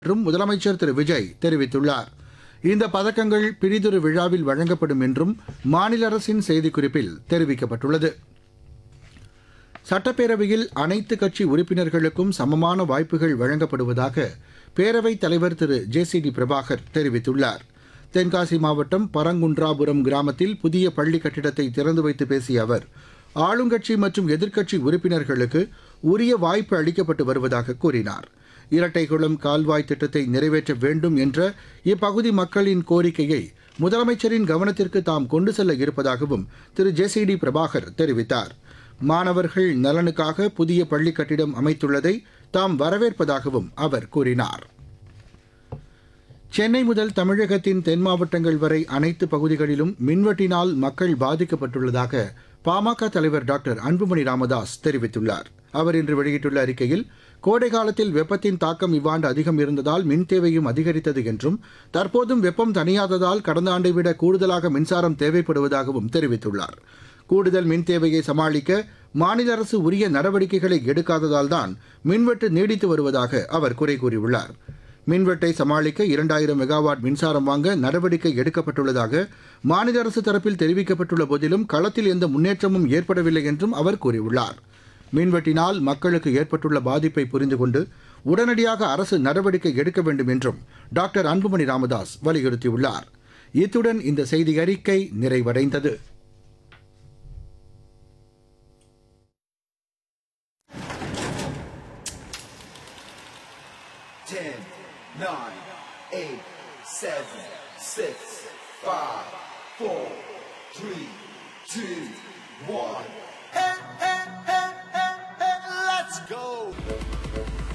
என்றும் முதலமைச்சர் திரு விஜய் தெரிவித்துள்ளார் இந்த பதக்கங்கள் பிரிதொரு விழாவில் வழங்கப்படும் என்றும் மாநில அரசின் செய்திக்குறிப்பில் தெரிவிக்கப்பட்டுள்ளது சட்டப்பேரவையில் அனைத்து கட்சி உறுப்பினர்களுக்கும் சமமான வாய்ப்புகள் வழங்கப்படுவதாக பேரவைத் தலைவர் திரு ஜே சி டி பிரபாகர் தெரிவித்துள்ளார் தென்காசி மாவட்டம் பரங்குன்றாபுரம் கிராமத்தில் புதிய பள்ளி கட்டிடத்தை திறந்து வைத்து பேசிய அவர் ஆளுங்கட்சி மற்றும் எதிர்க்கட்சி உறுப்பினர்களுக்கு உரிய வாய்ப்பு அளிக்கப்பட்டு வருவதாக கூறினார் இரட்டைகுளம் கால்வாய் திட்டத்தை நிறைவேற்ற வேண்டும் என்ற இப்பகுதி மக்களின் கோரிக்கையை முதலமைச்சரின் கவனத்திற்கு தாம் கொண்டு செல்ல இருப்பதாகவும் திரு ஜே சி டி பிரபாகர் தெரிவித்தார் மாணவர்கள் நலனுக்காக புதிய பள்ளி கட்டிடம் அமைத்துள்ளதை தாம் வரவேற்பதாகவும் அவர் கூறினார் சென்னை முதல் தமிழகத்தின் தென் மாவட்டங்கள் வரை அனைத்து பகுதிகளிலும் மின்வெட்டினால் மக்கள் பாதிக்கப்பட்டுள்ளதாக பாமக தலைவர் டாக்டர் அன்புமணி ராமதாஸ் தெரிவித்துள்ளார் அவர் இன்று வெளியிட்டுள்ள அறிக்கையில் கோடை காலத்தில் வெப்பத்தின் தாக்கம் இவ்வாண்டு அதிகம் இருந்ததால் மின் தேவையும் அதிகரித்தது என்றும் தற்போதும் வெப்பம் தணியாததால் கடந்த ஆண்டை விட கூடுதலாக மின்சாரம் தேவைப்படுவதாகவும் தெரிவித்துள்ளார் கூடுதல் மின் தேவையை சமாளிக்க மாநில அரசு உரிய நடவடிக்கைகளை எடுக்காததால் தான் மின்வெட்டு நீடித்து வருவதாக அவர் குறை கூறியுள்ளார் மின்வெட்டை சமாளிக்க இரண்டாயிரம் மெகாவாட் மின்சாரம் வாங்க நடவடிக்கை எடுக்கப்பட்டுள்ளதாக மாநில அரசு தரப்பில் தெரிவிக்கப்பட்டுள்ள போதிலும் களத்தில் எந்த முன்னேற்றமும் ஏற்படவில்லை என்றும் அவர் கூறியுள்ளார் மின்வெட்டினால் மக்களுக்கு ஏற்பட்டுள்ள பாதிப்பை புரிந்து கொண்டு உடனடியாக அரசு நடவடிக்கை எடுக்க வேண்டும் என்றும் டாக்டர் அன்புமணி ராமதாஸ் வலியுறுத்தியுள்ளார் இத்துடன் இந்த செய்தி அறிக்கை நிறைவடைந்தது Ten, nine, eight, seven, six, five, four, three, two, one. Hey, hey, hey.